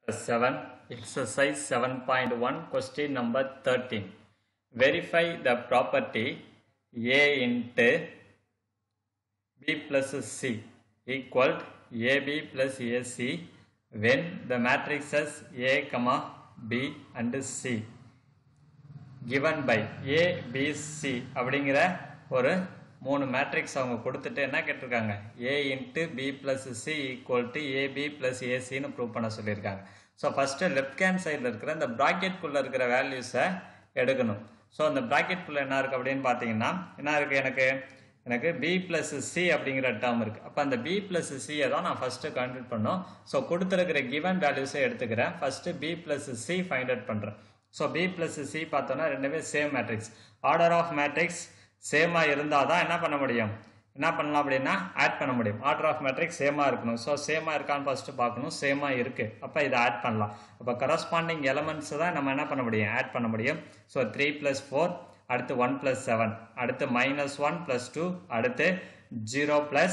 7 exercise 7.1 question number 13 verify the property a into b plus c equal ab plus ac when the matrices a comma b and c given by a b c அப்படிங்கிற ஒரு மூணு matrix அவங்க கொடுத்துட்டு என்ன கேட்டிருக்காங்க A into B plus C equal to AB plus ஏசின்னு prove பண்ண சொல்லியிருக்காங்க ஸோ ஃபஸ்ட்டு லெஃப்ட் ஹேண்ட் சைடில் இருக்கிற இந்த ப்ராக்கெட்குள்ளே இருக்கிற வேல்யூஸை எடுக்கணும் ஸோ அந்த ப்ராக்கெட்குள்ளே என்ன இருக்குது அப்படின்னு பார்த்தீங்கன்னா என்ன இருக்குது எனக்கு எனக்கு பி பிளஸ் சி அப்படிங்கிற டேர்ம் இருக்குது அப்போ அந்த பி பிளஸ் சியை தான் நான் ஃபஸ்ட்டு கன்வெர்ட் பண்ணோம் ஸோ கொடுத்துருக்கிற கிவன் வேல்யூஸை எடுத்துக்கிறேன் first B plus C find out பண்ணுறேன் ஸோ பி பிளஸ் சி பார்த்தோன்னா ரெண்டுமே same matrix order of matrix சேமாக இருந்தால் தான் என்ன பண்ண முடியும் என்ன பண்ணலாம் அப்படின்னா ஆட் பண்ண முடியும் ஆர்டர் ஆஃப் மேட்ரிக்ஸ் சேமாக இருக்கணும் ஸோ சேமாக இருக்கான்னு ஃபஸ்ட்டு பார்க்கணும் சேமாக இருக்குது அப்போ இதை ஆட் பண்ணலாம் அப்போ கரஸ்பாண்டிங் எலமெண்ட்ஸ் தான் நம்ம என்ன பண்ண முடியும் ஆட் பண்ண முடியும் ஸோ த்ரீ ப்ளஸ் ஃபோர் அடுத்து ஒன் ப்ளஸ் செவன் அடுத்து மைனஸ் ஒன் ப்ளஸ் டூ அடுத்து ஜீரோ ப்ளஸ்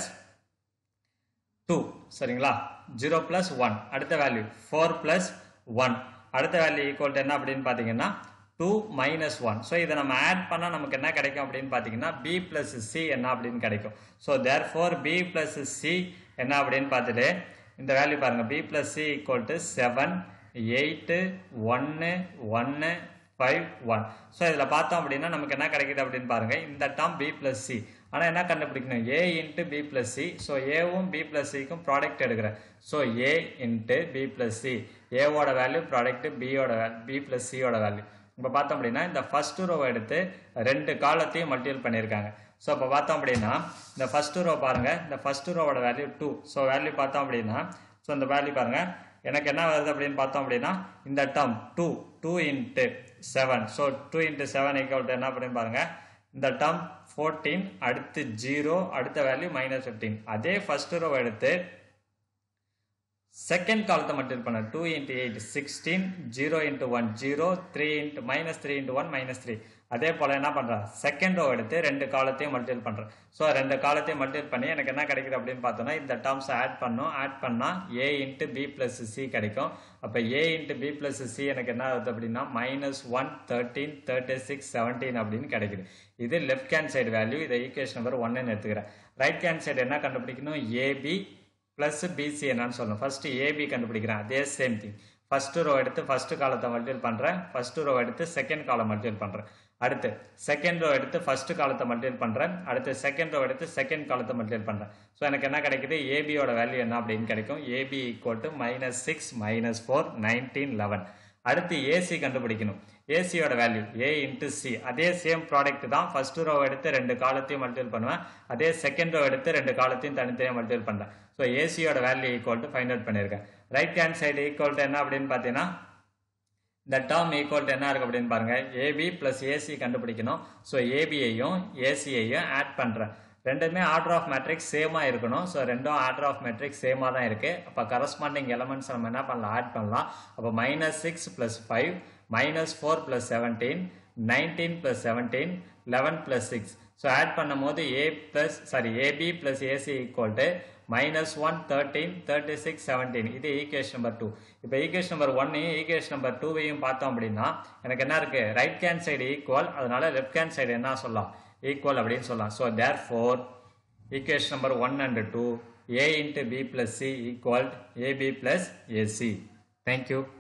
டூ சரிங்களா ஜீரோ ப்ளஸ் ஒன் அடுத்த வேல்யூ ஃபோர் ப்ளஸ் ஒன் அடுத்த வேல்யூ ஈக்குவல் என்ன அப்படின்னு பார்த்தீங்கன்னா டூ மைனஸ் ஒன் ஸோ இதை நம்ம ஆட் பண்ணால் நமக்கு என்ன கிடைக்கும் அப்படின்னு பார்த்தீங்கன்னா பி ப்ளஸ் சி என்ன அப்படின்னு கிடைக்கும் so therefore B plus C என்ன அப்படின்னு பார்த்துட்டு இந்த வேல்யூ பாருங்கள் B plus C equal to seven eight ஒன்று ஒன்று ஃபைவ் ஒன் ஸோ இதில் பார்த்தோம் அப்படின்னா நமக்கு என்ன கிடைக்குது அப்படின்னு பாருங்கள் இந்த டேர்ம் பி ப்ளஸ் சி ஆனால் என்ன கண்டுபிடிக்கணும் A into B plus C so ஏவும் பி ப்ளஸ் சிக்கும் ப்ராடக்ட் எடுக்கிறேன் so A into B plus C ஏவோட வேல்யூ ப்ராடக்ட் பியோட பி ப்ளஸ் சியோட வேல்யூ இப்போ பார்த்தோம் அப்படின்னா இந்த ஃபர்ஸ்ட் ரோவை எடுத்து ரெண்டு காலத்தையும் மல்டிபிள் பண்ணியிருக்காங்க ஸோ இப்போ பார்த்தோம் அப்படின்னா இந்த ஃபர்ஸ்ட் ரோ பாருங்கள் இந்த ஃபர்ஸ்ட் ரோவோட வேல்யூ டூ ஸோ வேல்யூ பார்த்தோம் அப்படின்னா ஸோ இந்த வேல்யூ பாருங்கள் எனக்கு என்ன வருது அப்படின்னு பார்த்தோம் அப்படின்னா இந்த term two two into seven so two into seven equal என்ன அப்படின்னு பாருங்கள் இந்த டேர்ம் ஃபோர்டீன் அடுத்து ஜீரோ அடுத்த வேல்யூ மைனஸ் ஃபிஃப்டீன் அதே ஃபர்ஸ்ட் ரோ எடுத்து செகண்ட் காலத்தை மல்டிபிள் பண்ண two into eight sixteen zero into one zero three into minus three into one minus three அதே போல் என்ன பண்ணுறேன் செகண்ட் ரோ எடுத்து ரெண்டு காலத்தையும் மல்டிபிள் பண்ணுறேன் ஸோ ரெண்டு காலத்தையும் மல்டிபிள் பண்ணி எனக்கு என்ன கிடைக்குது அப்படின்னு பார்த்தோன்னா இந்த டேர்ம்ஸை ஆட் பண்ணும் ஆட் பண்ணால் A into B plus C கிடைக்கும் அப்போ A into B plus C எனக்கு என்ன ஆகுது அப்படின்னா minus one thirteen thirty six seventeen அப்படின்னு கிடைக்குது இது லெஃப்ட் ஹேண்ட் சைடு வேல்யூ இதை ஈக்குவேஷன் நம்பர் ஒன்னு எடுத்துக்கிறேன் ரைட் ஹேண்ட் சைடு என்ன கண்டுபிடிக்கணும் ஏபி ப்ளஸ் பிசி என்னன்னு சொல்லணும் ஃபஸ்ட்டு ஏபி கண்டுபிடிக்கிறேன் அதே சேம் திங் ஃபஸ்ட்டு ரோ எடுத்து ஃபஸ்ட்டு காலத்தை மல்டிபிள் பண்ணுறேன் ஃபஸ்ட்டு ரோ எடுத்து செகண்ட் காலம் மல்டிபிள் பண்ணுறேன் அடுத்து செகண்ட் ரோ எடுத்து ஃபஸ்ட்டு காலத்தை மல்டிபிள் பண்ணுறேன் அடுத்து செகண்ட் ரோ எடுத்து செகண்ட் காலத்தை மல்டிபிள் பண்ணுறேன் ஸோ எனக்கு என்ன கிடைக்குது ஏபியோட வேல்யூ என்ன அப்படின்னு கிடைக்கும் AB equal to minus six minus four nineteen eleven அடுத்து ஏசி கண்டுபிடிக்கணும் ஏசியோட வேல்யூ ஏ இன்ட்டு சி அதே சேம் ப்ராடக்ட் தான் ஃபர்ஸ்ட் ரோ எடுத்து ரெண்டு காலத்தையும் மல்டிபிள் பண்ணுவேன் அதே செகண்ட் ரோ எடுத்து ரெண்டு காலத்தையும் தனித்தனியாக மல்டிபிள் பண்ணுறேன் ஸோ ஏசியோட value equal to find out பண்ணியிருக்கேன் right hand side equal to என்ன அப்படின்னு பார்த்தீங்கன்னா இந்த டேர்ம் ஈக்குவல் டு என்ன இருக்குது அப்படின்னு பாருங்கள் ஏபி ப்ளஸ் ஏசி கண்டுபிடிக்கணும் ஸோ ஏபியையும் ஏசியையும் ஆட் பண்ணுறேன் ரெண்டுமே ஆர்டர் ஆஃப் மேட்ரிக்ஸ் சேமாக இருக்கணும் ஸோ ரெண்டும் ஆர்டர் ஆஃப் மேட்ரிக்ஸ் சேமாக தான் இருக்குது அப்போ கரஸ்பாண்டிங் எலமெண்ட்ஸ் நம்ம என்ன பண்ணலாம் ஆட் பண்ணலாம் அப்போ minus six plus five minus four plus seventeen nineteen plus seventeen eleven plus six so add பண்ணும் போது A plus sorry AB plus AC equal to minus one thirteen thirty six seventeen இது equation number two இப்போ equation number ஒன்னையும் equation number டூவையும் பார்த்தோம் அப்படின்னா எனக்கு என்ன இருக்குது ரைட் ஹேண்ட் சைடு ஈக்குவல் அதனால லெஃப்ட் ஹேண்ட் சைடு என்ன சொல்லலாம் ஈக்குவல் அப்படின்னு சொல்லலாம் so therefore equation number one and two A into B plus C equal AB plus AC thank you